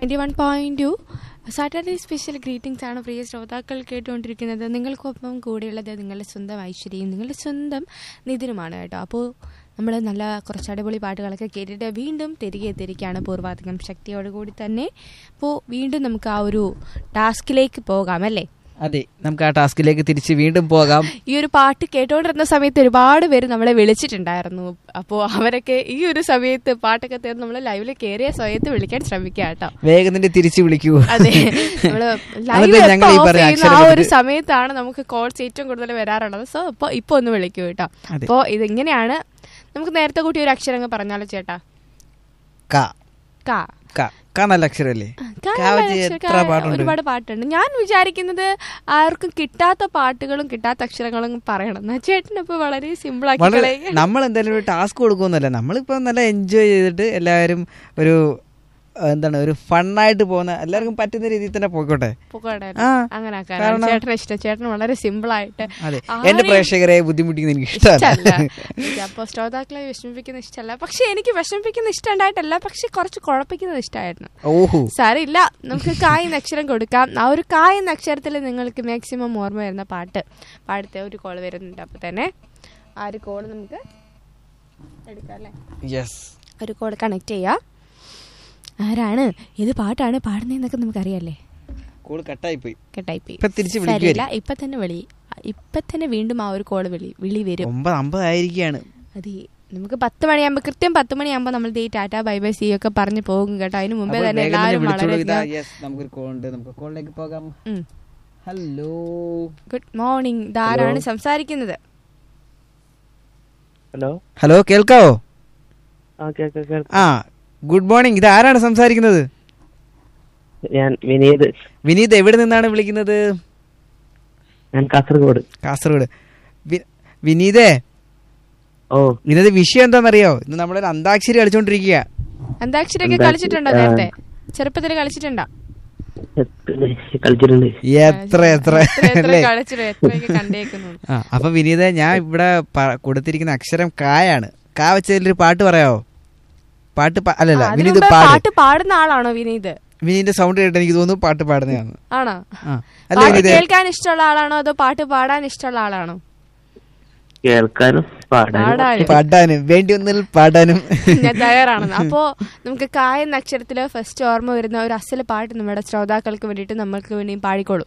Ninety one point two Saturday special greetings ആണ് പ്രിയ ശ്രോതാക്കൾ കേട്ടുകൊണ്ടിരിക്കുന്നത് നിങ്ങൾക്കൊപ്പം കൂടെയുള്ളത് നിങ്ങളുടെ സ്വന്തം ഐശ്വര്യയും നിങ്ങളുടെ സ്വന്തം നിതിനുമാണ് കേട്ടോ അപ്പോൾ നമ്മൾ നല്ല കുറച്ച് അടിപൊളി പാട്ടുകളൊക്കെ കേട്ടിട്ട് വീണ്ടും തിരികെ എത്തിയിരിക്കുകയാണ് പൂർവാധികം ശക്തിയോടുകൂടി തന്നെ അപ്പോൾ വീണ്ടും നമുക്ക് ആ ഒരു ടാസ്കിലേക്ക് പോകാം അല്ലേ അതെ നമുക്ക് ആ ടാസ്കിലേക്ക് തിരിച്ച് വീണ്ടും പോകാം ഈ ഒരു പാട്ട് കേട്ടോണ്ടിരുന്ന സമയത്ത് ഒരുപാട് പേര് നമ്മളെ വിളിച്ചിട്ടുണ്ടായിരുന്നു അപ്പോൾ അവരൊക്കെ ഈ ഒരു സമയത്ത് പാട്ടൊക്കെ തീർന്ന് നമ്മൾ ലൈവിൽ കയറിയ സ്വയത്ത് വിളിക്കാൻ ശ്രമിക്കുക കേട്ടോ വേഗം തന്നെ തിരിച്ചു വിളിക്കൂ അതെ നമ്മള് ലൈവ് അതൊക്കെ ഞങ്ങൾ ഈ എപ്പോ off പറഞ്ഞ ചെയ്യുന്ന ആ അക്ഷരം ഒരു സമയത്താണ് നമുക്ക് കോൾസ് ഏറ്റവും കൂടുതൽ വരാറുള്ളത് സോ ഇപ്പൊ ഇപ്പൊ ഒന്ന് വിളിക്കൂ കേട്ടോ അതെ. അപ്പോ ഇതിങ്ങനെയാണ് നമുക്ക് നേരത്തെ കൂട്ടി ഒരു അക്ഷരം അങ്ങ് പറഞ്ഞാലോ ചേട്ടാ ക കാ ക ക നല്ല അക്ഷരമല്ലേ കാ ക നല്ല വെച്ച് അക്ഷരം, എത്ര കാ പാട്ടുണ്ട് ഒരുപാട് പാട്ടുണ്ട് ഞാൻ വിചാരിക്കുന്നത് ആർക്കും കിട്ടാത്ത പാട്ടുകളും കിട്ടാത്ത അക്ഷരങ്ങളും പറയണം എന്നാ ചേട്ടനിപ്പോ വളരെ സിമ്പിൾ ആക്കി വളരെ കളയുക. നമ്മൾ എന്തായാലും ഒരു ടാസ്ക് കൊടുക്കുമെന്നല്ല നമ്മളിപ്പോ നല്ല എൻജോയ് ചെയ്തിട്ട് എല്ലാവരും ഒരു ആ, എന്താണ് ഒരു ഫണ്ണായിട്ട് പോകുന്ന എല്ലാവർക്കും പറ്റുന്ന രീതിയിൽ തന്നെ പോയിക്കോട്ടെ പൊക്കോട്ടെ. ആ, അങ്ങനെ ആക്കാനാണ് കാരണം- ചേട്ടന് ഇഷ്ടം ചേട്ടൻ വളരെ സിമ്പിൾ ആയിട്ട് അതെ ആരെയും എന്റെ പ്രേക്ഷകരെ ബുദ്ധിമുട്ടിക്കുന്ന എനിക്ക് ഇഷ്ടമല്ല ഇഷ്ടമല്ല എനിക്ക് അപ്പോ ശ്രോതാക്കളെ വിഷമിപ്പിക്കുന്ന ഇഷ്ടമല്ല പക്ഷെ എനിക്ക് വിഷമിപ്പിക്കുന്ന ഇഷ്ടമുണ്ടായിട്ടല്ല പക്ഷെ കുറച്ച് കുഴപ്പിക്കുന്നത് ഇഷ്ടമായിരുന്നു ഓഹോ സാരമില്ല നമുക്ക് കായ് എന്ന അക്ഷരം കൊടുക്കാം ആ ഒരു കായ് എന്ന അക്ഷരത്തിൽ നിങ്ങൾക്ക് മാക്സിമം ഓർമ്മ വരുന്ന പാട്ട് പാടത്തെ ഒരു കോള് വരുന്നുണ്ട് അപ്പൊ തന്നെ ആ ഒരു കോള് നമുക്ക് എടുക്കാം അല്ലേ യെസ് ഒരു കോള് കണക്ട് ചെയ്യാം ആരാണ് ഏത് പാട്ടാണ് പാടുന്നതെന്നൊക്കെ നമുക്കറിയാല്ലേ കൂട് കട്ടായി പോയി കേട്ടായിപ്പോയി ഇപ്പൊ തിരിച്ച് സാരമില്ല വിളിക്കുവല്ലേ ഇപ്പൊ തന്നെ വിളി ഇപ്പൊ തന്നെ വീണ്ടും ആ ഒരു കോള് വിളി വിളി വരും ഒമ്പത് അമ്പത് ആയിരിക്കാണ് അതെ നമുക്ക് പത്ത് മണിയാകുമ്പോൾ കൃത്യം പത്ത് മണിയാകുമ്പോൾ നമ്മൾ ഈ ടാറ്റ ബൈ ബൈ സി ഒക്കെ പറഞ്ഞു പോകും കേട്ടോ അതിന് മുമ്പേ അപ്പോൾ തന്നെ വേഗം തന്നെ എല്ലാവരും വിളിച്ചോളൂ. വളരെ ഇതാ, yes, നമുക്കൊരു കോൾ ഉണ്ട് നമുക്ക് കോളിലേക്ക് പോകാം ഹലോ ഗുഡ് മോർണിംഗ് ഇതാരാണ് സംസാരിക്കുന്നത് ഹലോ ഹലോ കേൾക്കാവോ ആ കേൾക്കാം കേൾക്കാം ആ ഗുഡ് മോർണിംഗ് ഇത് ആരാണ് സംസാരിക്കുന്നത് ഞാൻ വിനീത് വിനീത് എവിടെ നിന്നാണ് വിളിക്കുന്നത് ഞാൻ കാസർഗോഡ് കാസർഗോഡ് വി- വിനീതേ ഓ ഇന്നത്തെ വിഷയം എന്താണെന്നറിയോ ഇന്ന് നമ്മളൊരു അന്താക്ഷരി കളിച്ചോണ്ടിരിക്കുക അന്താക്ഷരിയൊക്കെ അന്താക്ഷരി, കളിച്ചിട്ടുണ്ടോ ആ. നേരത്തെ ചെറുപ്പത്തിൽ കളിച്ചിട്ടുണ്ടോ കളിച്ചിട്ടുണ്ട് എത്ര എത്ര എത്ര എത്ര അല്ലേ കളിച്ചിട്ട് എത്രയൊക്കെ കണ്ടേക്കുന്നു ആ അപ്പൊ വിനീത ഞാൻ ഇവിടെ പ- കൊടുത്തിരിക്കുന്ന അക്ഷരം കായാണ് കാ വെച്ചതിലൊരു പാട്ട് പറയാവോ പാട്ട് പ- അല്ലല്ല ആ, അതിനു വിനീത് മുമ്പേ പാട് പാട്ട് പാടുന്ന ആളാണോ വിനീത് വിനീതിന്റെ സൗണ്ട് കേട്ട് എനിക്ക് തോന്നുന്നു പാട്ട് പാടുന്നതാണ് ആണോ ആ അല്ല പാട്ട് വിനീത് കേൾക്കാൻ ഇഷ്ടമുള്ള ആളാണോ അതോ പാട്ട് പാടാൻ ഇഷ്ടമുള്ള ആളാണോ കേൾക്കാനും പാടാനും പാടാനും പാടാനും വേണ്ടി ഒന്നിൽ പാടാനും ഞാൻ തയ്യാറാണെന്ന് അപ്പോ നമുക്ക് കായ എന്ന അക്ഷരത്തില് ഫസ്റ്റ് ഓർമ്മ വരുന്ന ഒരു അസല് പാട്ട് നമ്മുടെ ശ്രോതാക്കൾക്ക് വേണ്ടിയിട്ട് നമ്മൾക്ക് വേണ്ടി പാടിക്കോളൂ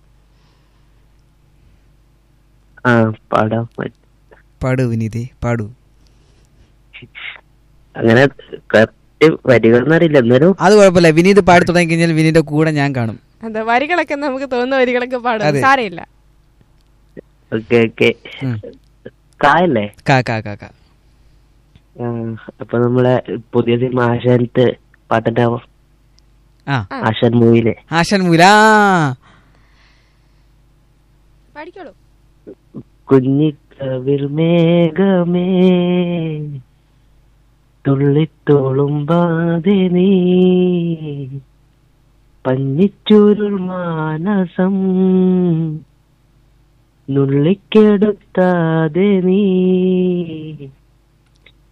ആ പാടാം പാടൂ വിനീതേ പാടൂ അങ്ങനെ കറക്റ്റ് വരികളൊന്നും അറിയില്ല എന്നാലും അത് കുഴപ്പമില്ല വിനീത് പാടി തുടങ്ങി കഴിഞ്ഞാൽ വിനീതിന്റെ കൂടെ ഞാൻ കാണും അതെ വരികളൊക്കെ നമുക്ക് തോന്നുന്ന വരികളൊക്കെ പാടും അതെ. സാരമില്ല ഓക്കെ ഓക്കെ ഉം. കായല്ലേ കാ കാ കാ കാ ആ, അപ്പൊ നമ്മളെ പുതിയ സിനിമ ആശാനത്ത് പാട്ടുണ്ടാവും ആ ആശാൻ മൂവിയിലെ ആശൻ മൂല പാടിക്കോളൂ കുഞ്ഞിക്കവിൽ മേഘമേ തുള്ളിത്തോളുമ്പാതെ നീ പഞ്ഞിച്ചൂരുൾ മാനസം നുള്ളിക്കെടുത്താതെ നീ